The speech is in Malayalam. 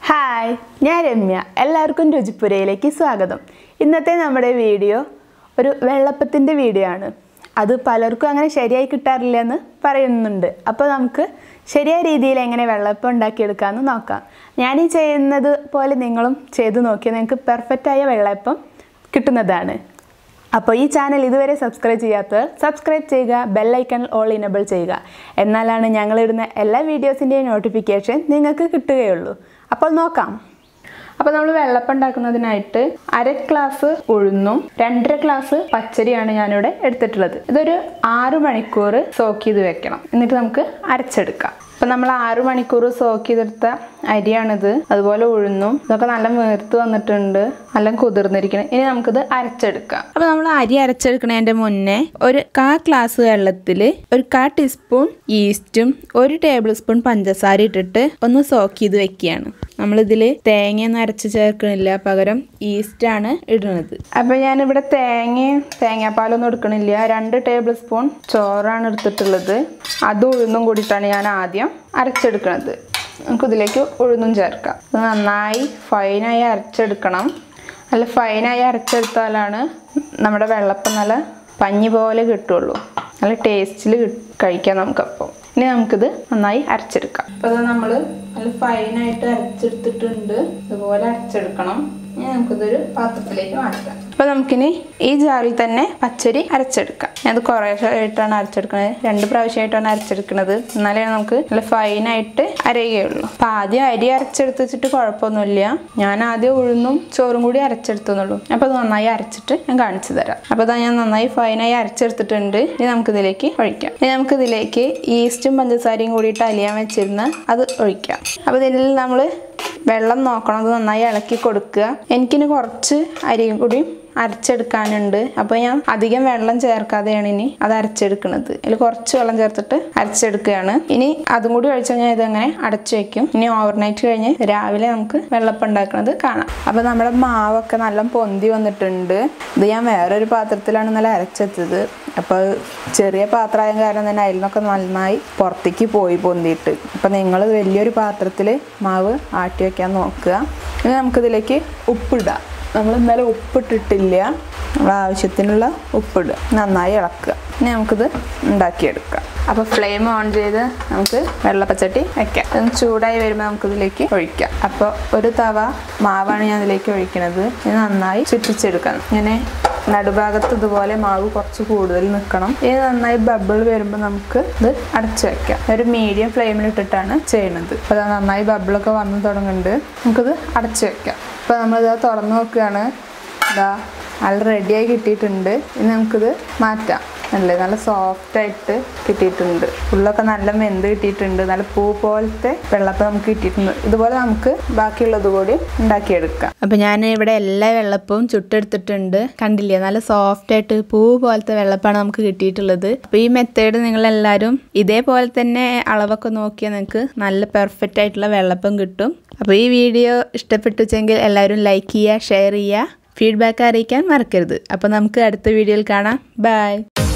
ഹായ് ഞാൻ രമ്യ എല്ലാവർക്കും രുചിപ്പുരയിലേക്ക് സ്വാഗതം ഇന്നത്തെ നമ്മുടെ വീഡിയോ ഒരു വെള്ളപ്പത്തിൻ്റെ വീഡിയോ ആണ് അത് പലർക്കും അങ്ങനെ ശരിയായി കിട്ടാറില്ല എന്ന് പറയുന്നുണ്ട് അപ്പോൾ നമുക്ക് ശരിയായ രീതിയിൽ എങ്ങനെ വെള്ളപ്പം ഉണ്ടാക്കിയെടുക്കാമെന്ന് നോക്കാം ഞാൻ ഈ ചെയ്യുന്നത് പോലെ നിങ്ങളും ചെയ്തു നോക്കിയാൽ നിങ്ങൾക്ക് പെർഫെക്റ്റായ വെള്ളപ്പം കിട്ടുന്നതാണ് അപ്പോൾ ഈ ചാനൽ ഇതുവരെ സബ്സ്ക്രൈബ് ചെയ്യാത്തവർ സബ്സ്ക്രൈബ് ചെയ്യുക ബെല്ലൈക്കൺ ഓൾ ഇനബിൾ ചെയ്യുക എന്നാലാണ് ഞങ്ങളിടുന്ന എല്ലാ വീഡിയോസിൻ്റെയും നോട്ടിഫിക്കേഷൻ നിങ്ങൾക്ക് കിട്ടുകയുള്ളൂ അപ്പോൾ നോക്കാം അപ്പോൾ നമ്മൾ വെള്ളപ്പം ഉണ്ടാക്കുന്നതിനായിട്ട് അര ഗ്ലാസ് ഉഴുന്നും രണ്ടര ഗ്ലാസ് പച്ചരിയാണ് ഞാനിവിടെ എടുത്തിട്ടുള്ളത് ഇതൊരു ആറ് മണിക്കൂർ സോക്ക് ചെയ്ത് വെക്കണം എന്നിട്ട് നമുക്ക് അരച്ചെടുക്കാം അപ്പം നമ്മൾ ആറു മണിക്കൂർ സോക്ക് ചെയ്തെടുത്ത അരിയാണിത് അതുപോലെ ഉഴുന്നും ഇതൊക്കെ നല്ല വീർത്ത് വന്നിട്ടുണ്ട് നല്ല കുതിർന്നിരിക്കണം ഇനി നമുക്കിത് അരച്ചെടുക്കാം അപ്പോൾ നമ്മൾ അരി അരച്ചെടുക്കണതിൻ്റെ മുന്നേ ഒരു കാ ഗ്ലാസ് വെള്ളത്തിൽ ഒരു കാ ടീസ്പൂൺ ഈസ്റ്റും ഒരു ടേബിൾ സ്പൂൺ പഞ്ചസാര ഇട്ടിട്ട് ഒന്ന് സോക്ക് ചെയ്ത് വെക്കുകയാണ് നമ്മളിതിൽ തേങ്ങയൊന്നും അരച്ച് ചേർക്കണില്ല പകരം ഈസ്റ്റാണ് ഇടുന്നത് അപ്പോൾ ഞാനിവിടെ തേങ്ങയും തേങ്ങാപ്പാലൊന്നും എടുക്കണില്ല രണ്ട് ടേബിൾ സ്പൂൺ ചോറാണ് എടുത്തിട്ടുള്ളത് അതും ഉഴുന്നും കൂടിയിട്ടാണ് ഞാൻ ആദ്യം അരച്ചെടുക്കുന്നത് നമുക്കിതിലേക്ക് ഉഴുന്നും ചേർക്കാം ഇത് നന്നായി ഫൈനായി അരച്ചെടുക്കണം നല്ല ഫൈനായി അരച്ചെടുത്താലാണ് നമ്മുടെ വെള്ളപ്പം നല്ല പഞ്ഞി പോലെ കിട്ടുള്ളൂ നല്ല ടേസ്റ്റിൽ കഴിക്കാം നമുക്കപ്പം ഇനി നമുക്കിത് നന്നായി അരച്ചെടുക്കാം അപ്പോൾ ഇത് നമ്മൾ നല്ല ഫൈനായിട്ട് അരച്ചെടുത്തിട്ടുണ്ട് ഇതുപോലെ അരച്ചെടുക്കണം ഇനി നമുക്കിതൊരു പാത്രത്തിലേക്ക് മാറ്റാം അപ്പോൾ നമുക്കിനി ഈ ജാറിൽ തന്നെ പച്ചരി അരച്ചെടുക്കാം അത് കുറേശ്ശായിട്ടാണ് അരച്ചെടുക്കുന്നത് രണ്ട് പ്രാവശ്യമായിട്ടാണ് അരച്ചെടുക്കുന്നത് എന്നാലേ നമുക്ക് നല്ല ഫൈനായിട്ട് അരയുകയുള്ളൂ അപ്പോൾ ആദ്യം അരി അരച്ചെടുത്ത് വെച്ചിട്ട് കുഴപ്പമൊന്നുമില്ല ഞാൻ ആദ്യം ഉഴുന്നും ചോറും കൂടി അരച്ചെടുത്തുന്നുള്ളൂ അപ്പോൾ അത് നന്നായി അരച്ചിട്ട് ഞാൻ കാണിച്ചു തരാം അപ്പോൾ അതാ ഞാൻ നന്നായി ഫൈനായി അരച്ചെടുത്തിട്ടുണ്ട് ഇനി നമുക്കിതിലേക്ക് ഒഴിക്കാം ഇനി നമുക്കിതിലേക്ക് ഈസ്റ്റും പഞ്ചസാരയും കൂടിയിട്ട് അലിയാൻ വെച്ചിരുന്ന് അത് ഒഴിക്കാം അപ്പോൾ ഇതിൽ നമ്മൾ വെള്ളം നോക്കണം അത് നന്നായി ഇളക്കി കൊടുക്കുക എനിക്കിനി കുറച്ച് അരിയും കൂടി അരച്ചെടുക്കാനുണ്ട് അപ്പോൾ ഞാൻ അധികം വെള്ളം ചേർക്കാതെയാണ് ഇനി അത് അരച്ചെടുക്കുന്നത് അതിൽ കുറച്ച് വെള്ളം ചേർത്തിട്ട് അരച്ചെടുക്കുകയാണ് ഇനി അതും കൂടി ഒഴിച്ചാൽ ഞാൻ ഇതങ്ങനെ അടച്ചു വെക്കും ഇനി ഓവർനൈറ്റ് കഴിഞ്ഞ് രാവിലെ നമുക്ക് വെള്ളപ്പം ഉണ്ടാക്കുന്നത് കാണാം അപ്പോൾ നമ്മുടെ മാവൊക്കെ നല്ല പൊന്തി വന്നിട്ടുണ്ട് ഇത് ഞാൻ വേറൊരു പാത്രത്തിലാണ് നല്ല അരച്ചെത്തത് അപ്പോൾ ചെറിയ പാത്രമായ കാരണം തന്നെ അതിൽ നിന്നൊക്കെ നന്നായി പുറത്തേക്ക് പോയി പൊന്തിയിട്ട് അപ്പോൾ നിങ്ങൾ വലിയൊരു പാത്രത്തിൽ മാവ് ആട്ടി വയ്ക്കാൻ നോക്കുക ഇനി നമുക്കിതിലേക്ക് ഉപ്പിടാം നമ്മൾ ഇന്നലെ ഉപ്പിട്ടിട്ടില്ല നമ്മൾ ആവശ്യത്തിനുള്ള ഉപ്പിടുക നന്നായി ഇളക്കുക ഇനി നമുക്കിത് ഉണ്ടാക്കിയെടുക്കാം അപ്പോൾ ഫ്ലെയിം ഓൺ ചെയ്ത് നമുക്ക് വെള്ളപ്പച്ചട്ടി വെക്കാം അത് ചൂടായി വരുമ്പോൾ നമുക്കിതിലേക്ക് ഒഴിക്കാം അപ്പോൾ ഒരു തവ മാവാണ് ഞാൻ ഇതിലേക്ക് ഒഴിക്കുന്നത് ഇത് നന്നായി ചുറ്റിച്ചെടുക്കണം ഇങ്ങനെ നടുഭാഗത്ത് ഇതുപോലെ മാവ് കുറച്ച് കൂടുതൽ നിൽക്കണം ഇത് നന്നായി ബബിൾ വരുമ്പോൾ നമുക്ക് ഇത് അടച്ചു വെക്കാം ഒരു മീഡിയം ഫ്ലെയിമിൽ ഇട്ടിട്ടാണ് ചെയ്യുന്നത് അപ്പോൾ അത് നന്നായി ബബിളൊക്കെ വന്ന് തുടങ്ങുന്നുണ്ട് നമുക്കിത് അടച്ചു വെക്കാം അപ്പോൾ നമ്മളിത് തുറന്ന് നോക്കുകയാണ് ഇതാ നല്ല റെഡിയായി കിട്ടിയിട്ടുണ്ട് ഇനി നമുക്കിത് മാറ്റാം അല്ലേ നല്ല സോഫ്റ്റ് ആയിട്ട് കിട്ടിയിട്ടുണ്ട് ഉള്ളൊക്കെ നല്ല വെന്ത് കിട്ടിയിട്ടുണ്ട് നല്ല പൂ പോലത്തെ വെള്ളപ്പം നമുക്ക് കിട്ടിയിട്ടുണ്ട് ഇതുപോലെ നമുക്ക് ബാക്കിയുള്ളത് കൂടി ഉണ്ടാക്കിയെടുക്കാം അപ്പം ഞാൻ ഇവിടെ എല്ലാ വെള്ളപ്പവും ചുട്ടെടുത്തിട്ടുണ്ട് കണ്ടില്ലേ നല്ല സോഫ്റ്റ് ആയിട്ട് പൂ പോലത്തെ വെള്ളപ്പാണ് നമുക്ക് കിട്ടിയിട്ടുള്ളത് അപ്പോൾ ഈ മെത്തേഡ് നിങ്ങളെല്ലാവരും ഇതേപോലെ തന്നെ അളവൊക്കെ നോക്കിയാൽ നിങ്ങൾക്ക് നല്ല പെർഫെക്റ്റ് ആയിട്ടുള്ള വെള്ളപ്പം കിട്ടും അപ്പോൾ ഈ വീഡിയോ ഇഷ്ടപ്പെട്ടുവെച്ചെങ്കിൽ എല്ലാവരും ലൈക്ക് ചെയ്യുക ഷെയർ ചെയ്യുക ഫീഡ്ബാക്ക് അറിയിക്കാൻ മറക്കരുത് അപ്പോൾ നമുക്ക് അടുത്ത വീഡിയോയിൽ കാണാം ബൈ